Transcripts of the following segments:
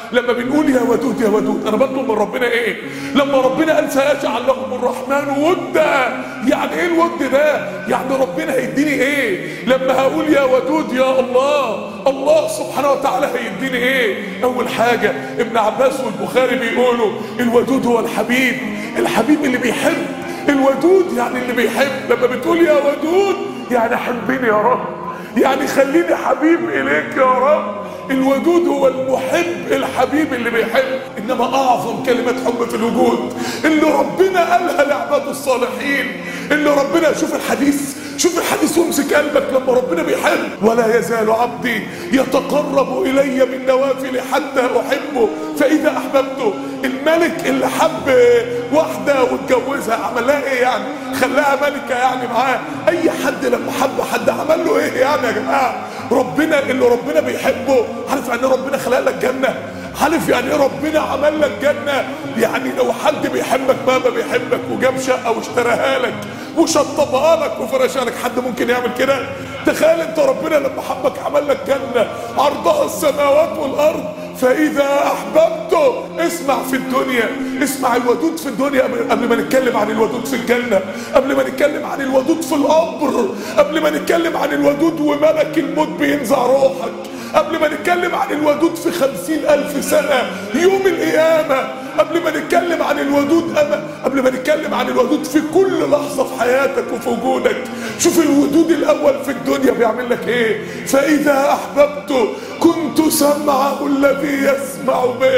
لما بنقول يا ودود يا ودود انا بطلب من ربنا ايه لما ربنا قال سيجعل لهم الرحمن ودا يعني ايه الود ده يعني ربنا هيديني ايه لما هقول يا ودود يا الله الله سبحانه وتعالى هيديني ايه اول حاجة ابن عباس والبخاري بيقولوا الودود هو الحبيب الحبيب اللي بيحب الودود يعني اللي بيحب لما بتقول يا ودود يعني حبني يا رب يعني خليني حبيب اليك يا رب الودود هو المحب الحبيب اللي بيحب انما اعظم كلمة حب في الوجود اللي ربنا قالها لعباده الصالحين اللي ربنا شوف الحديث شوف الحديث وامسك قلبك لما ربنا بيحب ولا يزال عبدي يتقرب الي بالنوافل حتى احبه فاذا احببته الملك اللي حب واحده واتجوزها عمل لها ايه يعني خلاها ملكه يعني معاه اي حد لما حب حد عمل له ايه يعني يا جماعه ربنا اللي ربنا بيحبه عارف يعني ربنا خلق لك جنه عارف يعني ايه ربنا عمل لك جنه يعني لو حد بيحبك بابا بيحبك وجاب شقه واشتراها لك وشطبها لك وفرشها لك حد ممكن يعمل كده تخيل انت ربنا لما حبك عمل لك جنه عرضها السماوات والارض فاذا احببته اسمع في الدنيا اسمع الودود في الدنيا قبل ما نتكلم عن الودود في الجنه قبل ما نتكلم عن الودود في القبر قبل ما نتكلم عن الودود وملك الموت بينزع روحك قبل ما نتكلم عن الودود في خمسين ألف سنة يوم القيامة قبل ما نتكلم عن الودود أما قبل ما نتكلم عن الودود في كل لحظة في حياتك وفي وجودك شوف الودود الأول في الدنيا بيعمل لك إيه فإذا أحببته كنت سمعه الذي يسمع به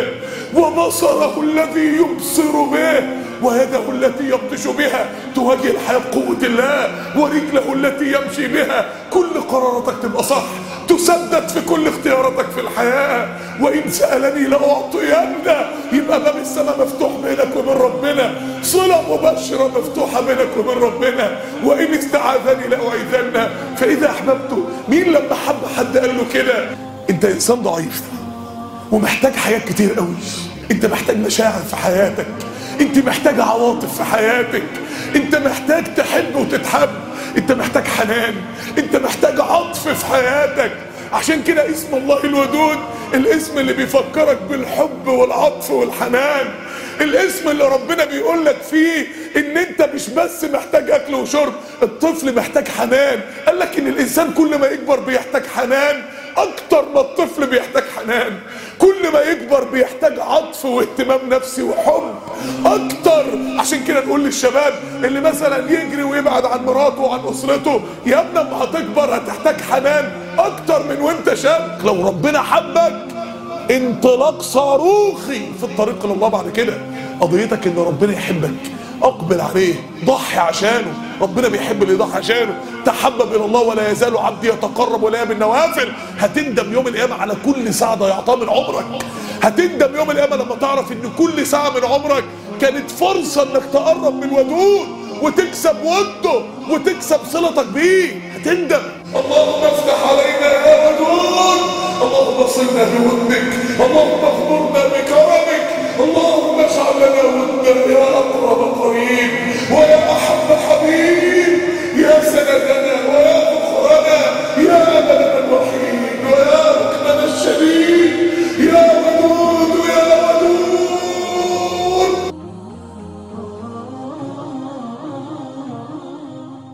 وبصره الذي يبصر به ويده التي يبطش بها تواجه الحياة بقوة الله ورجله التي يمشي بها كل قراراتك تبقى صح تسدد في كل اختياراتك في الحياة وإن سألني لأعطينه يبقى باب السماء مفتوح بينك وبين ربنا صلة مباشرة مفتوحة بينك وبين ربنا وإن استعاذني لأعيذنه فإذا أحببته مين لما حب حد قال له كده أنت إنسان ضعيف ومحتاج حاجات كتير قوي أنت محتاج مشاعر في حياتك أنت محتاج عواطف في حياتك أنت محتاج تحب وتتحب انت محتاج حنان انت محتاج عطف في حياتك عشان كده اسم الله الودود الاسم اللي بيفكرك بالحب والعطف والحنان الاسم اللي ربنا بيقول لك فيه ان انت مش بس محتاج اكل وشرب الطفل محتاج حنان قال لك ان الانسان كل ما يكبر بيحتاج حنان اكتر ما الطفل بيحتاج حنان كل ما يكبر بيحتاج عطف واهتمام نفسي وحب اكتر عشان كده نقول للشباب اللي مثلا يجري ويبعد عن مراته وعن اسرته يا ابني اما هتكبر هتحتاج حنان اكتر من وانت شاب لو ربنا حبك انطلاق صاروخي في الطريق لله بعد كده قضيتك ان ربنا يحبك اقبل عليه ضحي عشانه ربنا بيحب اللي يضحي عشانه تحبب الى الله ولا يزال عبدي يتقرب الي بالنوافل هتندم يوم القيامه على كل ساعه ضيعتها من عمرك هتندم يوم القيامه لما تعرف ان كل ساعه من عمرك كانت فرصه انك تقرب من ودود وتكسب وده وتكسب صلتك بيه هتندم اللهم افتح علينا يا ودود اللهم صلنا بودك اللهم اغفرنا بكرمك اللهم اجعل لنا ودا يا اقرب قريب ويا احب حبيب